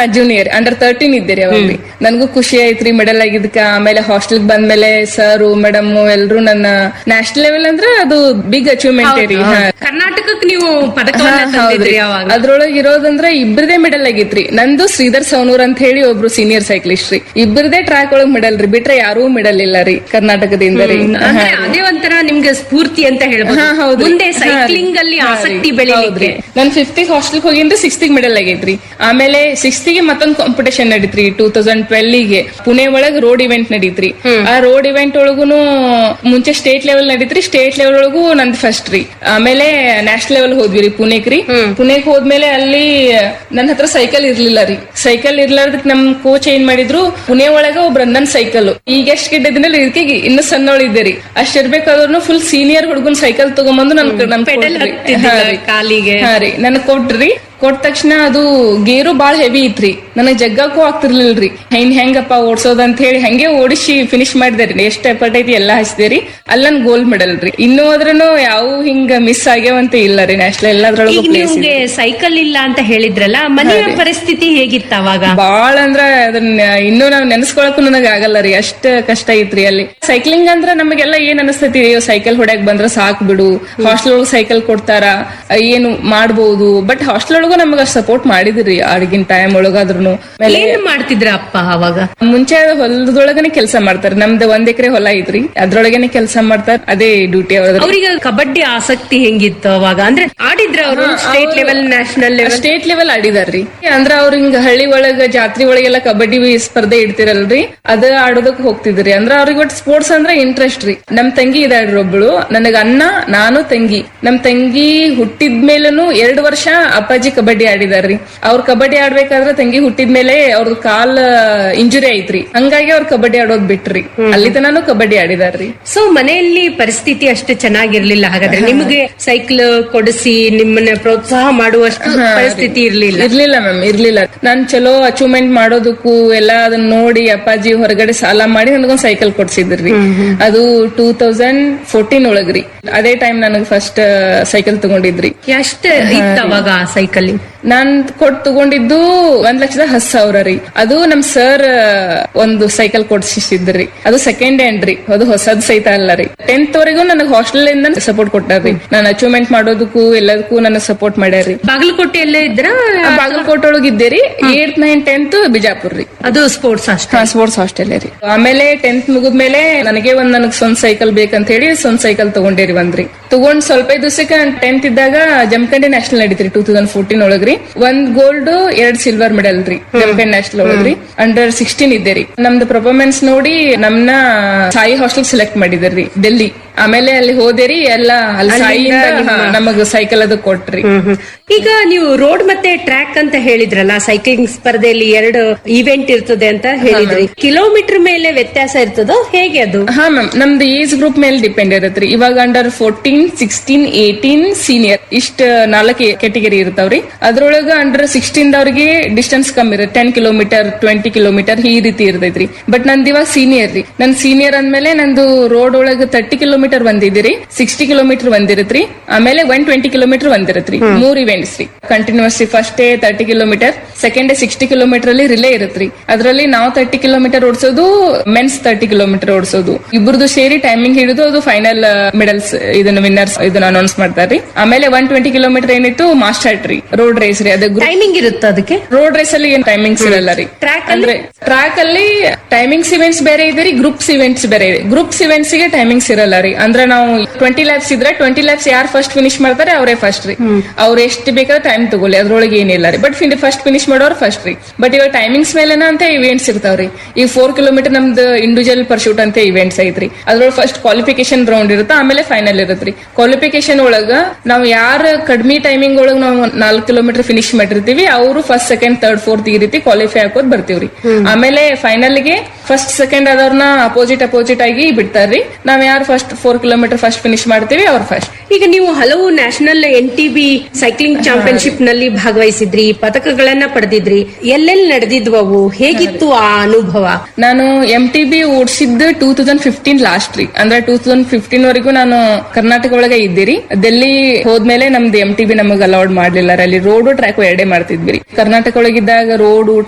ಹಾ junior under thirteen ಇದ್ದೀರಿ ಅವಾಗ ನನಗೂ ಖುಷಿ ಆಯ್ತ್ರಿ ಮೆಡಲ್ ಆಗಿದ್ಕ ಆಮೇಲೆ ಹಾಸ್ಟೆಲ್ ಬಂದ್ಮೇಲೆ ಸರ್ ಮೇಡಮ್ ಎಲ್ರು ನನ್ನ ನ್ಯಾಷನಲ್ ಲೆವೆಲ್ ಅಂದ್ರೆ ಅದು ಬಿಗ್ ಅಚೀವ್ಮೆಂಟ್ ರೀ ಹಾ. ಕರ್ನಾಟಕಕ್ಕೆ ನೀವು ಪದಕವನ್ನ ಹಾ, ತಂದಿದ್ರಿ ಹೌದ್ರಿ. ಯಾವಾಗ ಅದ್ರೊಳಗ್ ಇರೋದಂದ್ರ ಇಬ್ಬರದೇ ಮೆಡಲ್ ಆಗಿತ್ರಿ ನಂದು ಶ್ರೀಧರ್ ಸೌನೂರ್ ಅಂತ ಹೇಳಿ ಒಬ್ರು ಸೀನಿಯರ್ ಸೈಕ್ಲಿಸ್ಟ್ ರೀ ಇಬ್ಬರದೇ ಟ್ರ್ಯಾಕ್ ಒಳಗ್ ಮೆಡಲ್ ರೀ ಬಿಟ್ರೆ ಯಾರೂ ಮೆಡಲ್ ಇಲ್ಲ ರೀ ಕರ್ನಾಟಕದಿಂದ ರೀ ಅಂದ್ರೆ ಅದೇ ಒಂಥರ ನಿಮ್ಗೆ ಸ್ಫೂರ್ತಿ ಅಂತ ಹೇಳ್ಬೋದು ಹಾ, ಹೌದ್ರಿ. ಮುಂದೆ ಹಾ, ಸೈಕ್ಲಿಂಗ್ ಅಲ್ಲಿ ಹಾ, ರೀ. ಆಸಕ್ತಿ ಬೆಳಿಲಿಕ್ಕೆ ಹೌದ್ರಿ. ನಾನ್ ಫಿಫ್ತ್ ಹಾಸ್ಟೆಲ್ ಹೋಗಿನ್ರಿ ಸಿಕ್ಸ್ತ್ ಮೆಡಲ್ ಆಗೈತ್ರಿ ಆಮೇಲೆ ಸಿಕ್ಸ್ತ್ ಗೆ ಮತ್ತೊಂದ್ ಕಾಂಪಿಟೇಷನ್ ನಡೀತ್ರಿ ಟೂ ತೌಸಂಡ್ ಟ್ವೆಲ್ ಗೆ ಪುಣೆ ಒಳಗ್ ರೋಡ್ ಇವೆಂಟ್ ನಡೀತ್ರಿ ಆ ರೋಡ್ ಇವೆಂಟ್ ಒಳಗುನು ಮುಂಚೆ ಸ್ಟೇಟ್ ಲೆವೆಲ್ ನಡೀತ್ರಿ ಸ್ಟೇಟ್ ಲೆವೆಲ್ ಒಳಗೂ ನಂದ್ ಫಸ್ಟ್ ರೀ ಆಮೇಲೆ ನ್ಯಾಷನಲ್ ಲೆವೆಲ್ ಹೋದ್ವಿ ರೀ ಪುಣೆಗ್ ರೀ ಪುಣೆಗ್ ಹೋದ್ಮೇಲೆ ಅಲ್ಲಿ ನನ್ನ ಹತ್ರ ಸೈಕಲ್ ಇರ್ಲಿಲ್ಲ ರೀ ಸೈಕಲ್ ಇರ್ಲಾರ್ದಕ್ ನಮ್ ಕೋಚ್ ಏನ್ ಮಾಡಿದ್ರು ಪುಣೆ ಒಳಗ ಒಬ್ರ ನನ್ ಸೈಕಲ್ ಈಗ ಎಷ್ಟ್ ಗಿಡ್ಡದಿನಲ್ಲಿ ಇದಕ್ಕೆ ಇನ್ನು ಸಣ್ಣವಳಿದ್ದೆ ರೀ ಅಷ್ಟ್ ಇರ್ಬೇಕಾದ್ರೂ ಫುಲ್ ಸೀನಿಯರ್ ಹುಡುಗನ್ ಸೈಕಲ್ ತಗೊಂಬಂದು ನನ್ ನನ್ ಪೆಡಲ್ ಕೊಟ್ರಿ. ಹತ್ತಿದ್ದಿಲ್ಲ ಹಾ ರೀ. ಕಾಲಿಗೆ. ಹಾ ರೀ ನನಗ್ ಕೊಟ್ರಿ ಕೊಟ್ಟ ತಕ್ಷಣ ಅದು ಗೇರು ಬಾಳ್ ಹೆವಿ ಇತ್ರಿ ನನಗ್ ಜಗ್ಗಕ್ಕೂ ಆಗ್ತಿರ್ಲಿಲ್ರಿ ಹೆಂಗ್ ಹೆಂಗಪ್ಪ ಓಡ್ಸೋದ್ ಅಂತ ಹೇಳಿ ಹಂಗೆ ಓಡಿಸಿ ಫಿನಿಶ್ ಮಾಡಿದ್ರಿ ಎಷ್ಟ್ ಎಫರ್ಟ್ ಐತಿ ಎಲ್ಲಾ ಹಚ್ಚಿದೇರಿ ಅಲ್ಲಿ ನನ್ ಗೋಲ್ಡ್ ಮೆಡಲ್ ರೀ ಇನ್ನೂ ಅದ್ರನು ಯಾವ ಹಿಂಗ ಮಿಸ್ ಆಗ್ಯಾವಂತ ಇಲ್ಲ ರೀ ನ್ಯಾಷನಲ್ ಎಲ್ಲದ್ರೊಳಗೂ ಈಗ ಪ್ಲೇಸ್ ನಿಮ್ಗೆ ಸೈಕಲ್ ಇಲ್ಲ ಅಂತ ಹೇಳಿದ್ರಲ್ಲ ಮನೆಯ ಹಾ ರೀ. ಪರಿಸ್ಥಿತಿ ಹೇಗಿತ್ತು ಅವಾಗ ಬಾಳ ಅಂದ್ರ ಅದನ್ನ ಇನ್ನೂ ನಾವ್ ನೆನ್ಸ್ಕೊಳಕ್ಕೂ ನನಗ ಆಗಲ್ಲ ರೀ ಅಷ್ಟ ಕಷ್ಟ ಐತ್ರಿ ಅಲ್ಲಿ ಸೈಕ್ಲಿಂಗ್ ಅಂದ್ರ ನಮಗೆಲ್ಲ ಏನ್ ಅನಸ್ತೈತಿ ಸೈಕಲ್ ಹೊಡ್ಯಾಕ್ ಬಂದ್ರ ಸಾಕ್ ಬಿಡು ಹಾಸ್ಟೆಲ್ ಒಳಗ್ ಸೈಕಲ್ ಕೊಡ್ತಾರ ಏನು ಮಾಡ್ಬೋದು ಬಟ್ ಹಾಸ್ಟೆಲ್ ಒಳಗೂ ನಮಗ ಸಪೋರ್ಟ್ ಮಾಡಿದ್ರಿ ಆಗಿನ ಟೈಮ್ ಒಳಗಾದ್ರೂ ಏನ್ ಮಾಡ್ತಿದ್ರ ಅಪ್ಪ ಅವಾಗ ಮುಂಚೆ ಹೊಲದೊಳಗನೆ ಕೆಲಸ ಮಾಡ್ತಾರೆ ನಮ್ದು ಒಂದ್ ಎಕರೆ ಹೊಲ ಐತ್ರಿ ಅದ್ರೊಳಗನೆ ಕೆಲಸ ಮಾಡ್ತಾರ ಅದೇ ಡ್ಯೂಟಿ ಅವ್ರದ್ದು ಅವ್ರಿಗೆ ಕಬಡ್ಡಿ ಆಸಕ್ತಿ ಹೆಂಗಿತ್ತು ಅವಾಗ ಅಂದ್ರೆ ಆಡಿದ್ರ ಅವರು state level national level state level ಆಡಿದಾರ್ರಿ ಅಂದ್ರ ಅವ್ರ ಹಿಂಗ ಹಳ್ಳಿ ಒಳಗ ಜಾತ್ರೆ ಒಳಗೆಲ್ಲ ಕಬಡ್ಡಿ ಸ್ಪರ್ಧೆ ಇಡ್ತಿರಲ್ರಿ ಅದ ಆಡೋದಕ್ ಹೋಗ್ತಿದ್ರಿ ಅಂದ್ರ ಅವ್ರಿಗೆ ಒಟ್ಟು ಸ್ಪೋರ್ಟ್ಸ್ ಅಂದ್ರ ಇಂಟ್ರೆಸ್ಟ್ ರೀ ನಮ್ ತಂಗಿ ಇದಾಳ್ರಿ ಒಬ್ಳು ನನಗ ಅಣ್ಣ ನಾನು ತಂಗಿ ನಮ್ ತಂಗಿ ಹುಟ್ಟಿದ್ಮೇಲೂ ಎರಡು ವರ್ಷ ಅಪ್ಪಾಜಿ ಕಬಡ್ಡಿ ಆಡಿದಾರ್ರಿ ಅವ್ರ ಕಬಡ್ಡಿ ಆಡ್ಬೇಕಾದ್ರೆ ತಂಗಿ ಹುಟ್ಟಿದ್ಮೇಲೆ ಅವ್ರದ್ ಕಾಲ್ ಇಂಜುರಿ ಐತ್ರಿ ಹಂಗಾಗಿ ಅವ್ರ ಕಬಡ್ಡಿ ಆಡೋದ್ ಬಿಟ್ರಿ ಅಲ್ಲಿ ತನಾನು ಕಬಡ್ಡಿ ಆಡಿದಾರ್ರಿ ಸೊ ಮನೆಯಲ್ಲಿ ಪರಿಸ್ಥಿತಿ ಅಷ್ಟು ಚೆನ್ನಾಗಿರ್ಲಿಲ್ಲ ಹಾಗಾದ್ರೆ ನಿಮಗೆ ಸೈಕಲ್ ಕೊಡಿಸಿ ನಿಮ್ಮನ್ನ ಪ್ರೋತ್ಸಾಹ ಮಾಡುವಷ್ಟು ಪರಿಸ್ಥಿತಿ ಇರ್ಲಿಲ್ಲ ಇರ್ಲಿಲ್ಲ ಮ್ಯಾಮ್ ಇರ್ಲಿಲ್ಲ ನಾನ್ ಚಲೋ ಅಚೀವ್ಮೆಂಟ್ ಮಾಡೋದಕ್ಕೂ ಎಲ್ಲ ಅದನ್ನ ನೋಡಿ ಅಪ್ಪಾಜಿ ಹೊರಗಡೆ ಸಾಲ ಮಾಡಿ ನನಗೊಂದ್ ಸೈಕಲ್ ಕೊಡ್ಸಿದ್ರಿ ಅದು ಟೂ ತೌಸಂಡ್ ಫೋರ್ಟೀನ್ ಒಳಗ್ರಿ ಅದೇ ಟೈಮ್ ನನಗ್ ಫಸ್ಟ್ ಸೈಕಲ್ ತಗೊಂಡಿದ್ರಿ ಎಷ್ಟ ಇತ್ತು ಅವಾಗ ಸೈಕಲ್ ನಾನ್ ಕೊಟ್ ತಗೊಂಡಿದ್ದು ಒಂದ್ ಲಕ್ಷದ ಹತ್ ಸಾವಿರ ರೀ ಅದು ನಮ್ ಸರ್ ಒಂದು ಸೈಕಲ್ ಕೊಡ್ಸಿದ್ರಿ ಅದು ಸೆಕೆಂಡ್ ಹ್ಯಾಂಡ್ ರೀ ಅದು ಹೊಸದ್ ಸಹಿತ ಅಲ್ಲ ರೀ ಟೆಂತ್ ವರೆಗೂ ನನಗ್ ಹಾಸ್ಟೆಲ್ ಇಂದ ಸಪೋರ್ಟ್ ಕೊಟ್ಟಾರ್ರಿ ನಾನು ಅಚೀವ್ಮೆಂಟ್ ಮಾಡೋದಕ್ಕೂ ಎಲ್ಲದಕ್ಕೂ ನನಗ್ ಸಪೋರ್ಟ್ ಮಾಡ್ಯಾರ್ರಿ ಬಾಗಲಕೋಟೆಯಲ್ಲೇ ಇದ್ರ ಬಾಗಲಕೋಟೆ ಒಳಗ್ ಇದ್ದೇರಿ ಏಟ್ ನೈನ್ ಟೆಂತ್ ಬಿಜಾಪುರ್ ರೀ ಅದು ಸ್ಪೋರ್ಟ್ಸ್ ಅಷ್ಟೇ ಹಾ ಸ್ಪೋರ್ಟ್ಸ್ ಹಾಸ್ಟೆಲ್ ರೀ ಆಮೇಲೆ ಟೆಂತ್ ಮುಗಿದ್ಮೇಲೆ ನನಗೆ ಒಂದ್ ನನಗ್ ಸ್ವಂತ ಸೈಕಲ್ ಬೇಕಂತ ಹೇಳಿ ಸ್ವಂತ ಸೈಕಲ್ ತಗೊಂಡೇರಿ ಒಂದ್ರಿ ತಗೊಂಡ್ ಸ್ವಲ್ಪ ದಿವಸಕ್ಕೆ ಟೆಂತ್ ಇದ್ದಾಗ ಜಮಖಂಡಿ ನ್ಯಾಷನಲ್ ನಡೀತ್ರಿ ಟೂ ತೌಸಂಡ್ ಫೋರ್ಟೀನ್ ಒಳಗ್ರಿ ಒಂದ್ ಗೋಲ್ಡ್ ಎರಡ್ ಸಿಲ್ವರ್ ಮೆಡಲ್ ರೀ ಜಮಖಂಡಿ ನ್ಯಾಷನಲ್ ಒಳಗ್ರಿ ಅಂಡರ್ ಸಿಕ್ಸ್ಟೀನ್ ಇದ್ದೇರಿ ನಮ್ದು ಪರ್ಫಾರ್ಮೆನ್ಸ್ ನೋಡಿ ನಮ್ನ ಸಾಯಿ ಹಾಸ್ಟೆಲ್ ಸೆಲೆಕ್ಟ್ ಮಾಡಿದ್ರಿ ಡೆಲ್ಲಿ ಆಮೇಲೆ ಅಲ್ಲಿ ಹೋದೇರಿ ಎಲ್ಲ ಅಲ್ಲಿ ಸಾಯಿಯಿಂದ ಹಾ, ನಮಗ್ ಸೈಕಲ್ ಅದು ಕೊಟ್ರಿ ಈಗ ನೀವು ರೋಡ್ ಮತ್ತೆ ಟ್ರ್ಯಾಕ್ ಅಂತ ಹೇಳಿದ್ರಲ್ಲ ಸೈಕ್ಲಿಂಗ್ ಸ್ಪರ್ಧೆಯಲ್ಲಿ ಎರಡು ಇವೆಂಟ್ ಇರ್ತದೆ ಅಂತ ಹೇಳಿದ್ರಿ ಕಿಲೋಮೀಟರ್ ಮೇಲೆ ವ್ಯತ್ಯಾಸ ಇರ್ತದೋ ಹೇಗೆ ಅದು ಹಾ ಮ್ಯಾಮ್ ನಮ್ದು ಏಜ್ ಗ್ರೂಪ್ ಮೇಲೆ ಡಿಪೆಂಡ್ ಇರತ್ರಿ ಇವಾಗ under fourteen sixteen eighteen senior ಇಷ್ಟ ನಾಲ್ಕು ಕೆಟಗರಿ ಇರ್ತಾವ್ರಿ ಅದ್ರೊಳಗ ಅಂಡರ್ ಸಿಕ್ಸ್ಟೀನ್ ದವ್ರಿಗೆ ಡಿಸ್ಟೆನ್ಸ್ ಕಮ್ಮಿ ಇರುತ್ತೆ ಟೆನ್ ಕಿಲೋಮೀಟರ್ ಟ್ವೆಂಟಿ ಕಿಲೋಮೀಟರ್ ಈ ರೀತಿ ಇರ್ತೈತ್ರಿ ಬಟ್ ನಂದು ಇವಾಗ ಸೀನಿಯರ್ ರೀ ನನ್ ಸೀನಿಯರ್ ಅಂದ್ಮೇಲೆ ನಂದು ರೋಡ್ ಒಳಗ ತರ್ಟಿ ಕಿಲೋಮೀಟರ್ ಬಂದಿದ್ದೀರಿ ಸಿಕ್ಸ್ಟಿ ಕಿಲೋಮೀಟರ್ ಬಂದಿರತ್ರಿ ಆಮೇಲೆ ಒನ್ ಟ್ವೆಂಟಿ ಕಿಲೋಮೀಟರ್ ಬಂದಿರತ್ರಿ ಮೂರ್ ಇವೆಂಟ್ಸ್ ರೀ continues first day thirty kilometre second day sixty kilometre ಅಲ್ಲಿ ರಿಲೇ ಇರತ್ರಿ ಅದರಲ್ಲಿ ನಾವು ತರ್ಟಿ ಕಿಲೋಮೀಟರ್ ಓಡಿಸೋದು ಮೆನ್ಸ್ ತರ್ಟಿ ಕಿಲೋಮೀಟರ್ ಓಡಿಸೋದು ಇಬ್ಬರದು ಸೇರಿ ಟೈಮಿಂಗ್ ಹಿಡಿದು ಅದು ಫೈನಲ್ ಮೆಡಲ್ಸ್ ಇದನ್ನ ವಿನ್ನರ್ಸ್ ಇದನ್ನ ಅನೌನ್ಸ್ ಮಾಡ್ತಾರ್ರಿ ಆಮೇಲೆ ಒನ್ ಟ್ವೆಂಟಿ ಕಿಲೋಮೀಟರ್ ಏನಿತ್ತು ಮಾಸ್ಟರ್ ಟ್ರೀ ರೋಡ್ ರೇಸ್ ರೀ ಅದು ಟೈಮಿಂಗ್ ಇರುತ್ತೆ ಅದಕ್ಕೆ ರೋಡ್ ರೇಸ್ ಅಲ್ಲಿ ಏನ್ ಟೈಮಿಂಗ್ಸ್ ಇರಲ್ಲ ರೀ Track ಅಂದ್ರೆ ಟ್ರ್ಯಾಕ್ ಅಲ್ಲಿ ಟೈಮಿಂಗ್ಸ್ ಇವೆಂಟ್ಸ್ ಬೇರೆ ಇದೆ ರೀ ಗ್ರೂಪ್ಸ್ ಇವೆಂಟ್ಸ್ ಬೇರೆ ಇದೆ ಗ್ರೂಪ್ಸ್ ಇವೆಂಟ್ಸ್ ಗೆ ಟೈಮಿಂಗ್ಸ್ ಇರಲ್ಲ ರೀ ಅಂದ್ರೆ ನಾವು ಟ್ವೆಂಟಿ ಲ್ಯಾಬ್ಸ್ ಇದ್ರೆ ಟ್ವೆಂಟಿ ಲ್ಯಾಬ್ಸ್ ಯಾರು ಫಸ್ಟ್ ಫಿನಿಶ್ ಮಾಡ್ತಾರೆ ಅವರೇ ಫಸ್ಟ್ ರೀ ಅವ್ರು ಎಷ್ಟು ಬೇಕಾದ್ರೆ ಟೈಮ್ ತಗೊಳ್ಳಿ ಅದ್ರೊಳಗೆ ಏನಿಲ್ಲ ರೀ ಬಟ್ ಫಸ್ಟ್ ಫಿನಿಶ್ ಮಾಡೋರು ಫಸ್ಟ್ ರೀ ಬಟ್ ಇವಾಗ ಟೈಮಿಂಗ್ಸ್ ಮೇಲೆನ ಅಂತ ಇವೆಂಟ್ಸ್ ಇರ್ತಾವ್ರಿ ಈಗ ಫೋರ್ ಕಿಲೋಮೀಟರ್ ನಮ್ದು ಇಂಡಿವಿಜುವಲ್ ಪರ್ಶೂಟ್ ಅಂತ ಇವೆಂಟ್ಸ್ ಐತ್ರಿ ಅದ್ರೊಳಗೆ ಫಸ್ಟ್ ಕ್ವಾಲಿಫಿಕೇಶನ್ ರೌಂಡ್ ಇರುತ್ತೆ ಆಮೇಲೆ ಫೈನಲ್ ಇರುತ್ತೆ ಕ್ವಾಲಿಫಿಕೇಶನ್ ಒಳಗ ನಾವು ಯಾರ ಕಡಿಮೆ ಟೈಮಿಂಗ್ ಒಳಗ ನಾವು ನಾಲ್ಕು ಕಿಲೋಮೀಟರ್ ಫಿನಿಶ್ ಮಾಡಿರ್ತೀವಿ ಅವರು ಫಸ್ಟ್ ಸೆಕೆಂಡ್ ಥರ್ಡ್ ಫೋರ್ತ್ ಈ ರೀತಿ ಕ್ವಾಲಿಫೈ ಹಾಕೋದ್ ಬರ್ತೀವ್ರಿ ಆಮೇಲೆ ಫೈನಲ್ ಗೆ ಫಸ್ಟ್ ಸೆಕೆಂಡ್ ಆದವ್ರನ್ನ ಅಪೋಸಿಟ್ ಅಪೋಸಿಟ್ ಆಗಿ ಬಿಡ್ತಾರ್ರಿ ನಾವ್ ಯಾರು first four kilometre first finish ಮಾಡ್ತೀವಿ ಅವ್ರು ಫಸ್ಟ್ ಈಗ ನೀವು ಹಲವು national N T B cycling championship ನಲ್ಲಿ ಭಾಗವಹಿಸಿದ್ರಿ ಪದಕಗಳನ್ನ ಪಡೆದಿದ್ರಿ ಎಲ್ಲೆಲ್ಲಿ ನಡೆದಿದ್ವು ಅವು ಹೇಗಿತ್ತು ಆ ಅನುಭವ ನಾನು ಎಂ ಟಿ ಬಿ ಓಡಿಸಿದ್ದು ಟೂ ತೌಸಂಡ್ ಫಿಫ್ಟೀನ್ ಲಾಸ್ಟ್ ರೀ ಅಂದ್ರೆ ಟೂ ತೌಸಂಡ್ ಫಿಫ್ಟೀನ್ ವರೆಗೂ ನಾನು ಕರ್ನಾಟಕ ಒಳಗೆ ಇದ್ದೀರಿ ಡೆಲ್ಲಿ ಹೋದ್ಮೇಲೆ ನಮ್ದು ಎಂ ಟಿ ಬಿ ನಮಗ್ ಅಲೌಡ್ ಮಾಡ್ಲಿಲ್ಲ ರೀ. ಅಲ್ಲಿ ರೋಡ್ ಟ್ರ್ಯಾಕ್ ಎರಡೇ ಮಾಡ್ತಿದ್ವಿ ರೀ ಕರ್ನಾಟಕ ಒಳಗಿದ್ದಾಗ ರೋಡ್ ಊಟ